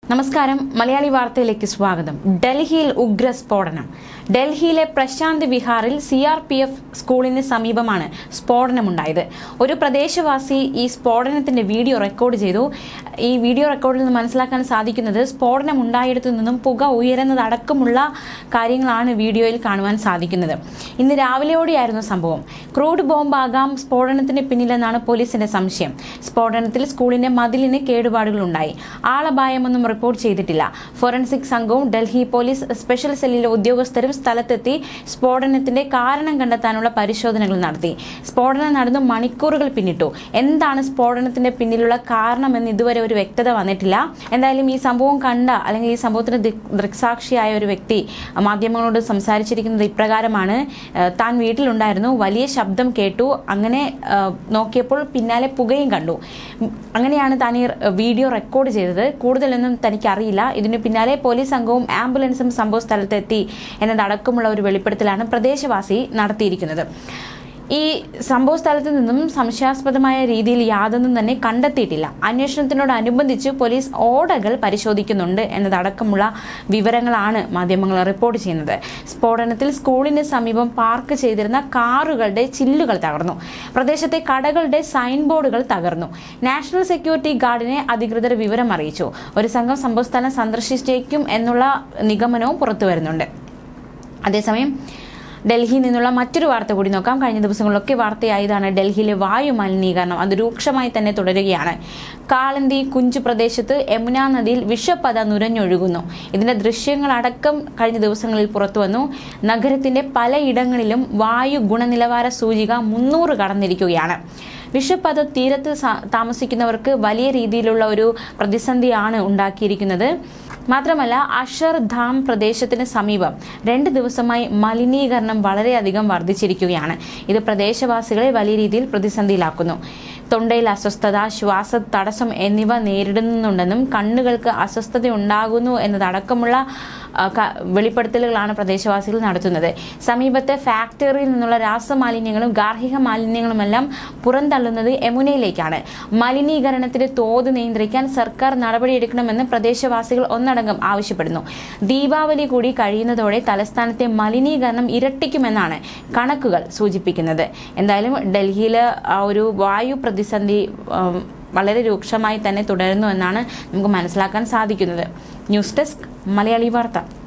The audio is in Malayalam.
നമസ്കാരം മലയാളി വാർത്തയിലേക്ക് സ്വാഗതം ഡൽഹിയിൽ ഉഗ്ര സ്ഫോടനം ഡൽഹിയിലെ പ്രശാന്ത് വിഹാറിൽ സി ആർ പി എഫ് സ്കൂളിന് സമീപമാണ് സ്ഫോടനമുണ്ടായത് ഒരു പ്രദേശവാസി ഈ സ്ഫോടനത്തിന്റെ വീഡിയോ റെക്കോർഡ് ചെയ്തു ഈ വീഡിയോ റെക്കോർഡിൽ നിന്ന് മനസ്സിലാക്കാൻ സാധിക്കുന്നത് സ്ഫോടനം ഉണ്ടായിടത്തു നിന്നും പുക ഉയരുന്നതടക്കമുള്ള കാര്യങ്ങളാണ് വീഡിയോയിൽ കാണുവാൻ സാധിക്കുന്നത് ഇന്ന് രാവിലെയോടെയായിരുന്നു സംഭവം ക്രൂഡ് ബോംബാകാം സ്ഫോടനത്തിന് പിന്നിലെന്നാണ് പോലീസിന്റെ സംശയം സ്ഫോടനത്തിൽ സ്കൂളിന്റെ മതിലിന് കേടുപാടുകളുണ്ടായി ആളപായമൊന്നും റിപ്പോർട്ട് ചെയ്തിട്ടില്ല ഫോറൻസിക് സംഘവും ഡൽഹി പോലീസ് സ്പെഷ്യൽ സെല്ലിലെ ഉദ്യോഗസ്ഥരും സ്ഥലത്തെത്തി സ്ഫോടനത്തിന്റെ കാരണം കണ്ടെത്താനുള്ള പരിശോധനകൾ നടത്തി സ്ഫോടനം നടന്ന് മണിക്കൂറുകൾ പിന്നിട്ടു എന്താണ് സ്ഫോടനത്തിന്റെ പിന്നിലുള്ള കാരണമെന്ന് ഇതുവരെ ഒരു വ്യക്തത വന്നിട്ടില്ല എന്തായാലും ഈ സംഭവം കണ്ട അല്ലെങ്കിൽ ഈ സംഭവത്തിന് ദൃക്- ദൃക്സാക്ഷിയായ ഒരു വ്യക്തി മാധ്യമങ്ങളോട് സംസാരിച്ചിരിക്കുന്നത് ഇപ്രകാരമാണ് ഏഹ് താൻ വീട്ടിലുണ്ടായിരുന്നു വലിയ ശബ്ദം കേട്ടു അങ്ങനെ ഏഹ് നോക്കിയപ്പോൾ പിന്നാലെ പുകയും കണ്ടു ഉം, അങ്ങനെയാണ് താൻ ഈ വീഡിയോ റെക്കോർഡ് ചെയ്തത് കൂടുതലൊന്നും തനിക്കറിയില്ല ഇതിനു പിന്നാലെ പോലീസ് സംഘവും ആംബുലൻസും സംഭവ സ്ഥലത്തെത്തി എന്നതടക്കമുള്ള ഒരു വെളിപ്പെടുത്തലാണ് പ്രദേശവാസി നടത്തിയിരിക്കുന്നത് ഈ സംഭവ സ്ഥലത്ത് നിന്നും സംശയാസ്പദമായ രീതിയിൽ യാതൊന്നും തന്നെ കണ്ടെത്തിയിട്ടില്ല അന്വേഷണത്തിനോടനുബന്ധിച്ച് പോലീസ് ഓടകൾ പരിശോധിക്കുന്നുണ്ട് എന്നതടക്കമുള്ള വിവരങ്ങളാണ് മാധ്യമങ്ങൾ റിപ്പോർട്ട് ചെയ്യുന്നത് സ്ഫോടനത്തിൽ സ്കൂളിന് സമീപം പാർക്ക് ചെയ്തിരുന്ന കാറുകളുടെ ചില്ലുകൾ തകർന്നു പ്രദേശത്തെ കടകളുടെ സൈൻ ബോർഡുകൾ തകർന്നു നാഷണൽ സെക്യൂരിറ്റി ഗാർഡിനെ അധികൃതർ വിവരം അറിയിച്ചു ഒരു സംഘം സംഭവസ്ഥലം സന്ദർശിച്ചേക്കും എന്നുള്ള നിഗമനവും പുറത്തു വരുന്നുണ്ട് അതേസമയം ഡൽഹിയിൽ നിന്നുള്ള മറ്റൊരു വാർത്ത കൂടി നോക്കാം കഴിഞ്ഞ ദിവസങ്ങളിലൊക്കെ വാർത്തയായതാണ് ഡൽഹിയിലെ വായു മലിനീകരണം അത് രൂക്ഷമായി തന്നെ തുടരുകയാണ് കാളന്തി കുഞ്ച് പ്രദേശത്ത് യമുന നദിയിൽ വിഷപ്പത നുരഞ്ഞൊഴുകുന്നു ഇതിന്റെ ദൃശ്യങ്ങളടക്കം കഴിഞ്ഞ ദിവസങ്ങളിൽ പുറത്തു വന്നു നഗരത്തിന്റെ പലയിടങ്ങളിലും വായു ഗുണനിലവാര സൂചിക മുന്നൂറ് കടന്നിരിക്കുകയാണ് വിഷപ്പത തീരത്ത് സ- താമസിക്കുന്നവർക്ക് വലിയ രീതിയിലുള്ള ഒരു പ്രതിസന്ധിയാണ് ഉണ്ടാക്കിയിരിക്കുന്നത് മാത്രമല്ല അഷർ ധാം പ്രദേശത്തിന് സമീപം രണ്ട് ദിവസമായി മലിനീകരണം വളരെയധികം വർദ്ധിച്ചിരിക്കുകയാണ് ഇത് പ്രദേശവാസികളെ വലിയ രീതിയിൽ പ്രതിസന്ധിയിലാക്കുന്നു തൊണ്ടയിൽ അസ്വസ്ഥത ശ്വാസ തടസ്സം എന്നിവ നേരിടുന്നുണ്ടെന്നും കണ്ണുകൾക്ക് അസ്വസ്ഥത ഉണ്ടാകുന്നു എന്നതടക്കമുള്ള ആ, ക- വെളിപ്പെടുത്തലുകളാണ് പ്രദേശവാസികൾ നടത്തുന്നത് സമീപത്തെ ഫാക്ടറിയിൽ നിന്നുള്ള രാസമാലിന്യങ്ങളും ഗാർഹിക മാലിന്യങ്ങളുമെല്ലാം പുറന്തള്ളുന്നത് യമുനയിലേക്കാണ് മലിനീകരണത്തിന്റെ തോത് നിയന്ത്രിക്കാൻ സർക്കാർ നടപടിയെടുക്കണമെന്ന് പ്രദേശവാസികൾ ഒന്നടങ്കം ആവശ്യപ്പെടുന്നു ദീപാവലി കൂടി കഴിയുന്നതോടെ തലസ്ഥാനത്തെ മലിനീകരണം ഇരട്ടിക്കുമെന്നാണ് കണക്കുകൾ സൂചിപ്പിക്കുന്നത് എന്തായാലും ഡൽഹിയിൽ ആ ഒരു വായു പ്രതിസന്ധി ഉം, വളരെ രൂക്ഷമായി തന്നെ തുടരുന്നു എന്നാണ് നമുക്ക് മനസ്സിലാക്കാൻ സാധിക്കുന്നത് ന്യൂസ് ഡെസ്ക് മലയാളി വാർത്ത